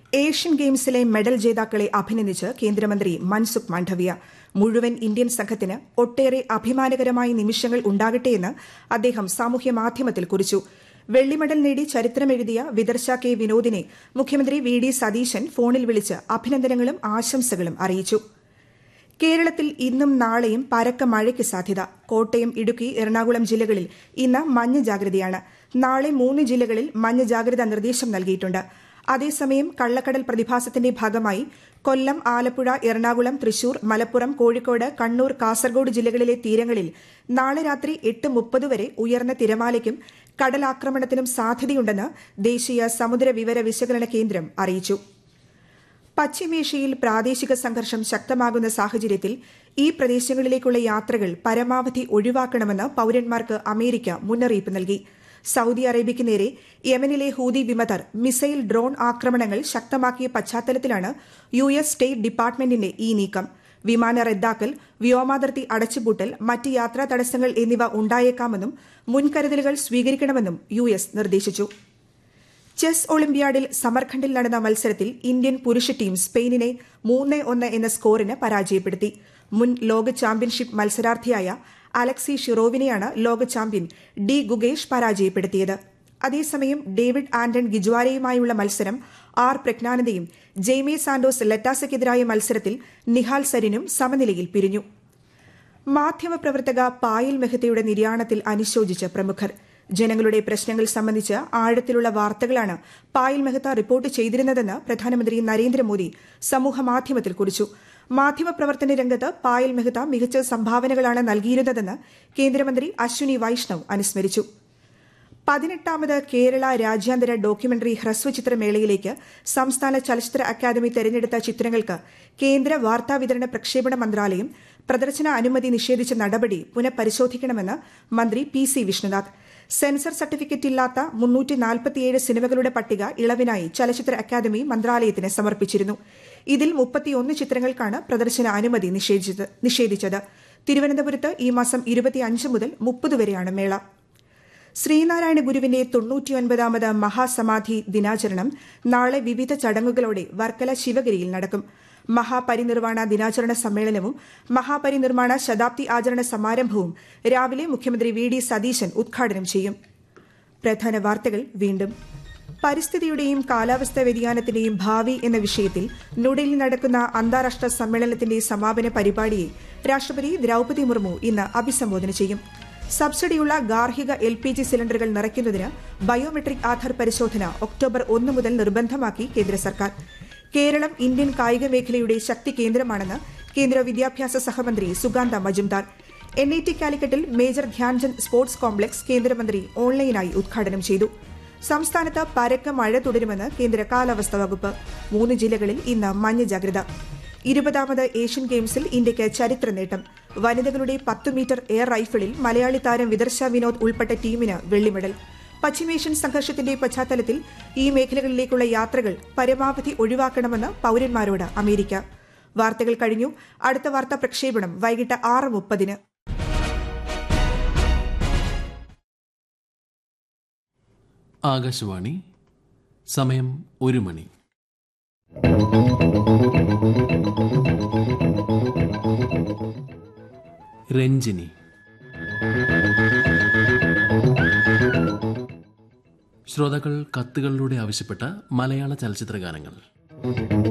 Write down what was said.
Asian ഗെയിംസിലെ medal ജേതാക്കളെ അഭിനന്ദിച്ച് കേന്ദ്രമന്ത്രി മൻസുഖ് മാണ്ഡവ്യ മുഴുവൻ Indian സംഘത്തിന് ഒട്ടേറെ അഭിമാനകരമായ നിമിഷങ്ങൾ ഉണ്ടാകട്ടെയെന്ന് അദ്ദേഹം സാമൂഹ്യ മാധ്യമത്തിൽ കുറിച്ചു വെള്ളി മെഡൽ നേടി ചരിത്രമെഴുതിയ വിദർശ കെ വിനോദിനെ മുഖ്യമന്ത്രി വി ഡി സതീശൻ ഫോണിൽ വിളിച്ച് അഭിനന്ദനങ്ങളും ആശംസകളും അറിയിച്ചു കേരളത്തിൽ ഇന്നും നാളെയും പരക്ക മഴയ്ക്ക് സാധ്യത കോട്ടയം ഇടുക്കി എറണാകുളം ജില്ലകളിൽ ഇന്ന് മഞ്ഞ ജാഗ്രതയാണ് നാളെ മൂന്ന് ജില്ലകളിൽ മഞ്ഞ ജാഗ്രതാ നിർദ്ദേശം നൽകിയിട്ടുണ്ട് അതേസമയം കള്ളക്കടൽ പ്രതിഭാസത്തിന്റെ ഭാഗമായി കൊല്ലം ആലപ്പുഴ എറണാകുളം തൃശൂർ മലപ്പുറം കോഴിക്കോട് കണ്ണൂർ കാസർഗോഡ് ജില്ലകളിലെ തീരങ്ങളിൽ നാളെ രാത്രി എട്ട് മുപ്പത് വരെ ഉയർന്ന തിരമാലയ്ക്കും കടലാക്രമണത്തിനും സാധ്യതയുണ്ടെന്ന് ദേശീയ സമുദ്ര വിവര വിശകലന കേന്ദ്രം അറിയിച്ചു പശ്ചിമേഷ്യയിൽ പ്രാദേശിക സംഘർഷം ശക്തമാകുന്ന സാഹചര്യത്തിൽ ഈ പ്രദേശങ്ങളിലേക്കുള്ള യാത്രകൾ പരമാവധി ഒഴിവാക്കണമെന്ന് പൌരന്മാർക്ക് അമേരിക്ക മുന്നറിയിപ്പ് നൽകി സൌദി അറേബ്യയ്ക്ക് നേരെ യമനിലെ ഹൂതി വിമതർ മിസൈൽ ഡ്രോൺ ആക്രമണങ്ങൾ ശക്തമാക്കിയ പശ്ചാത്തലത്തിലാണ് യു എസ് സ്റ്റേറ്റ് ഡിപ്പാർട്ട്മെന്റിന്റെ ഈ നീക്കം വിമാന റദ്ദാക്കൽ വ്യോമാതിർത്തി അടച്ചുപൂട്ടൽ മറ്റ് യാത്രാ തടസ്സങ്ങൾ എന്നിവ ഉണ്ടായേക്കാമെന്നും മുൻകരുതലുകൾ സ്വീകരിക്കണമെന്നും യു എസ് നിർദ്ദേശിച്ചു ചെസ് ഒളിമ്പ്യാഡിൽ സമർഖണ്ഡിൽ നടന്ന മത്സരത്തിൽ ഇന്ത്യൻ പുരുഷ ടീം സ്പെയിനിനെ മൂന്ന് ഒന്ന് എന്ന സ്കോറിന് പരാജയപ്പെടുത്തി മുൻ ലോക ചാമ്പ്യൻഷിപ്പ് മത്സരാർത്ഥിയായ അലക്സി ഷിറോവിനെയാണ് ലോക ചാമ്പ്യൻ ഡി ഗുഗേഷ് പരാജയപ്പെടുത്തിയത് അതേസമയം ഡേവിഡ് ആന്റൺ ഗിജ്വാരയുമായുള്ള മത്സരം ആർ പ്രജ്ഞാനന്ദയും ജെയ്മെ സാന്റോസ് ലറ്റാസയ്ക്കെതിരായ മത്സരത്തിൽ നിഹാൽ സരിനും സമനിലയിൽ പിരിഞ്ഞു മാധ്യമപ്രവർത്തക പായൽ മെഹ്തയുടെ നിര്യാണത്തിൽ അനുശോചിച്ച പ്രമുഖർ ജനങ്ങളുടെ പ്രശ്നങ്ങൾ സംബന്ധിച്ച് ആഴത്തിലുള്ള വാർത്തകളാണ് പായൽ മെഹ്ത റിപ്പോർട്ട് ചെയ്തിരുന്നതെന്ന് പ്രധാനമന്ത്രി നരേന്ദ്രമോദി സമൂഹമാധ്യമത്തിൽ കുറിച്ചു മാധ്യമപ്രവർത്തന രംഗത്ത് പായൽ മെഹ്ത മികച്ച സംഭാവനകളാണ് നൽകിയിരുന്നതെന്ന് കേന്ദ്രമന്ത്രി അശ്വിനി വൈഷ്ണവ് അനുസ്മരിച്ചു പതിനെട്ടാമത് കേരള രാജ്യാന്തര ഡോക്യുമെന്ററി ഹ്രസ്വചിത്രമേളയിലേക്ക് സംസ്ഥാന ചലച്ചിത്ര അക്കാദമി തെരഞ്ഞെടുത്ത ചിത്രങ്ങൾക്ക് കേന്ദ്ര വാർത്താവിതരണ പ്രക്ഷേപണ മന്ത്രാലയം പ്രദർശന അനുമതി നിഷേധിച്ച നടപടി പുനഃപരിശോധിക്കണമെന്ന് മന്ത്രി P C Vishnunath censor certificate ഇല്ലാത്ത മുന്നൂറ്റി നാൽപ്പത്തിയേഴ് സിനിമകളുടെ പട്ടിക ഇളവിനായി ചലച്ചിത്ര അക്കാദമി മന്ത്രാലയത്തിന് സമർപ്പിച്ചിരുന്നു ഇതിൽ മുപ്പത്തിയൊന്ന് ചിത്രങ്ങൾക്കാണ് പ്രദർശന അനുമതി നിഷേധിച്ചത് തിരുവനന്തപുരത്ത് ഈ മാസം ഇരുപത്തിയഞ്ച് മുതൽ മുപ്പത് വരെയാണ് മേള ശ്രീനാരായണ ഗുരുവിന്റെ തൊണ്ണൂറ്റിയൊൻപതാമത് മഹാസമാധി ദിനാചരണം നാളെ വിവിധ ചടങ്ങുകളോടെ വർക്കല ശിവഗിരിയിൽ നടക്കും മഹാപരിനിർവാണ ദിനാചരണ സമ്മേളനവും മഹാപരിനിർവാണ ശതാബ്ദി ആചരണ സമാരംഭവും രാവിലെ മുഖ്യമന്ത്രി വി ഡി സതീശൻ ഉദ്ഘാടനം ചെയ്യും പ്രധാന വാർത്തകൾ വീണ്ടും പരിസ്ഥിതിയുടെയും കാലാവസ്ഥാ വ്യതിയാനത്തിന്റെയും ഭാവി എന്ന വിഷയത്തിൽ ന്യൂഡൽഹിയിൽ നടക്കുന്ന അന്താരാഷ്ട്ര സമ്മേളനത്തിന്റെ സമാപന പരിപാടിയെ രാഷ്ട്രപതി ദ്രൌപതി മുർമു ഇന്ന് അഭിസംബോധന ചെയ്യും സബ്സിഡിയുള്ള ഗാർഹിക എൽ പി ജി സിലിണ്ടറുകൾ നിറയ്ക്കുന്നതിന് ബയോമെട്രിക് ആധാർ പരിശോധന ഒക്ടോബർ ഒന്ന് മുതൽ നിർബന്ധമാക്കി കേന്ദ്ര സർക്കാർ കേരളം ഇന്ത്യൻ കായിക മേഖലയുടെ ശക്തി കേന്ദ്രമാണെന്ന് കേന്ദ്ര വിദ്യാഭ്യാസ സഹമന്ത്രി Sukanta Majumdar N I T കാലിക്കറ്റിൽ മേജർ ധ്യാൻചന്ദ് സ്പോർട്സ് കോംപ്ലക്സ് കേന്ദ്രമന്ത്രി ഓൺലൈനായി ഉദ്ഘാടനം ചെയ്തു സംസ്ഥാനത്ത് പരക്ക മഴ തുടരുമെന്ന് കേന്ദ്ര കാലാവസ്ഥാ വകുപ്പ് മൂന്ന് ജില്ലകളിൽ ഇന്ന് മഞ്ഞ ജാഗ്രത ഇരുപതാമത് ഏഷ്യൻ ഗെയിംസിൽ ഇന്ത്യയ്ക്ക് ചരിത്ര നേട്ടം വനിതകളുടെ പത്ത് മീറ്റർ എയർ റൈഫിളിൽ മലയാളി താരം വിദർശ വിനോദ് ഉൾപ്പെട്ട ടീമിന് വെള്ളി മെഡൽ പശ്ചിമേഷ്യൻ സംഘർഷത്തിന്റെ പശ്ചാത്തലത്തിൽ ഈ മേഖലകളിലേക്കുള്ള യാത്രകൾ പരമാവധി ഒഴിവാക്കണമെന്ന് പൌരന്മാരോട് അമേരിക്ക വാർത്തകൾ കഴിഞ്ഞു അടുത്ത വാർത്താ പ്രക്ഷേപണം വൈകിട്ട് ആറ് മുപ്പതിന് ആകാശവാണി സമയം ഒരു മണി രഞ്ജിനി ശ്രോതാക്കൾ കത്തുകളിലൂടെ ആവശ്യപ്പെട്ട മലയാള ചലച്ചിത്ര ഗാനങ്ങൾ